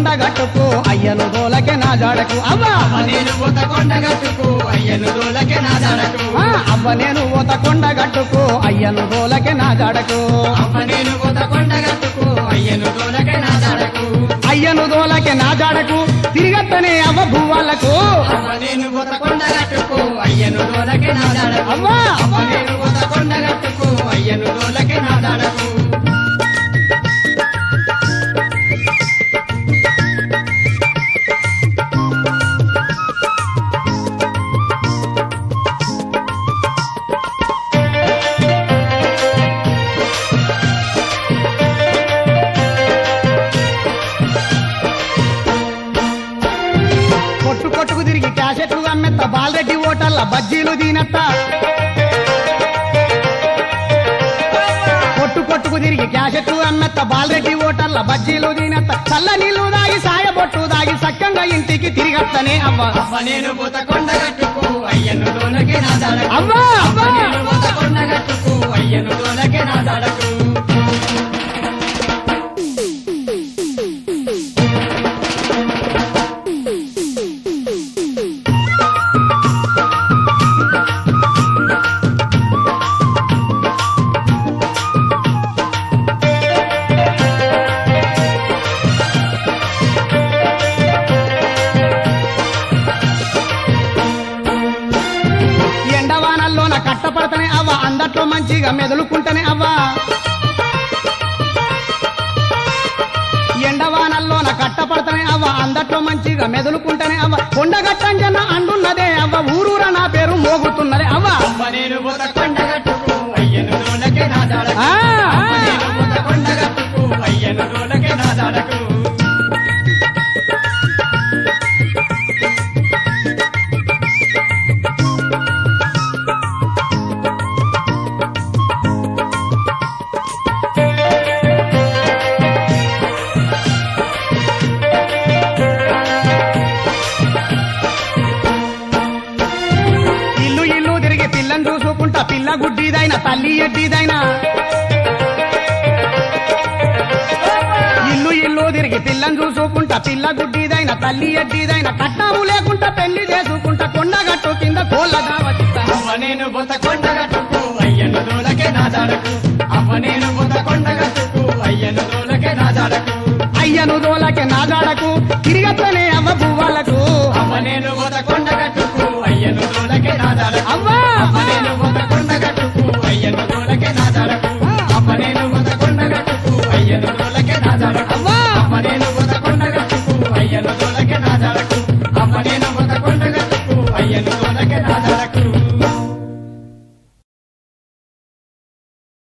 కొండ గట్టుకు అయ్యను దోలకే నా జాడకు అవ్వ అమ్మ నేను పోత కొండ గట్టుకు అయ్యను దోలకే నా జాడకు ఆ, అవ్వ నేను ఊత కొండ గట్టుకు అయ్యను దోలకే నా జాడకు అమ్మ నేను పోత కొండ గట్టుకు అయ్యను దోలకే నా జాడకు అయ్యను దోలకే నా జాడకు తిరిగత్తనే అవ్వ భూవాళ్ళకు అమ్మ నేను పోత కొండ గట్టుకు అయ్యను దోలకే నా జాడకు అవ్వా అమ్మ నేను పోత కొండ గట్టుకు అయ్యను దోలకే నా జాడకు కొట్టు కొట్టుకు తిరిగి క్యాసెట్లు అమ్మెత్త బాలరెడ్డి ఓటల్ల బజ్జీలు దీనత్త కొట్టు కొట్టుకు తిరిగి క్యాసెట్లు అమ్మెత్త బాలరెడ్డి ఓటల్ల బజ్జీలు దీనత్త చల్ల నీళ్లు దాగి సాయబొట్టు దాగి సక్కంగా ఇంటికి తిరిగత్తనే అవ్వ అమ్మ నేను పోత కొండ గట్టుకు అయ్యను దోలకే నా జాడకు అవ్వా అవ్వా అమ్మ నేను పోత కొండ గట్టుకు అయ్యను దోలకే నా జాడకు ఎండవానల్లోన కట్టపడతనే అవ్వ అందట్లో మంచిగా మెదులుకుంటనే అవ్వ ఎండవానల్లోన కట్టపడతనే అవ్వ అందట్లో మంచిగా మెదులుకుంటనే అవ్వ కొండగట్టంజన్న అండున్నదే అవ్వ ఊరూర నా పేరు మోగుతున్నదే అవ్వ అమ్మ నేను పోత కొండ గట్టుకు అయ్యను దోలకే నా జాడకు ఆ, అమ్మ నేను పోత కొండ గట్టుకు అయ్యను దోలకే నా జాడకు ఇల్లు ఇల్లు తిరిగి పిల్లని చూసుకుంటా పిల్ల గుడ్డిదైనా తల్లి ఎడ్డిదైనా ఇల్లు ఇల్లు తిరిగి పిల్లని చూసుకుంటా పిల్ల గుడ్డిదైనా తల్లి ఎడ్డిదైనా కట్టాము లేకుండా పెళ్లి చేసుకుంటా కొండగట్టు కింద కోళ్ళ దావతిస్తా అమ్మ నేను పోత కొండ గట్టుకు అయ్యను దోలకే నా జాడకు అమ్మ నేను పోత కొండ గట్టుకు అయ్యను దోలకే నా జాడకు అయ్యను దోలకే నా జాడకు తిరిగత్తనే అవ్వ పువ్వాలకు అమ్మ నేను పోత కొండ గట్టుకు అయ్యను దోలకే నా జాడకు అవ్వా అమ్మ నేను పోత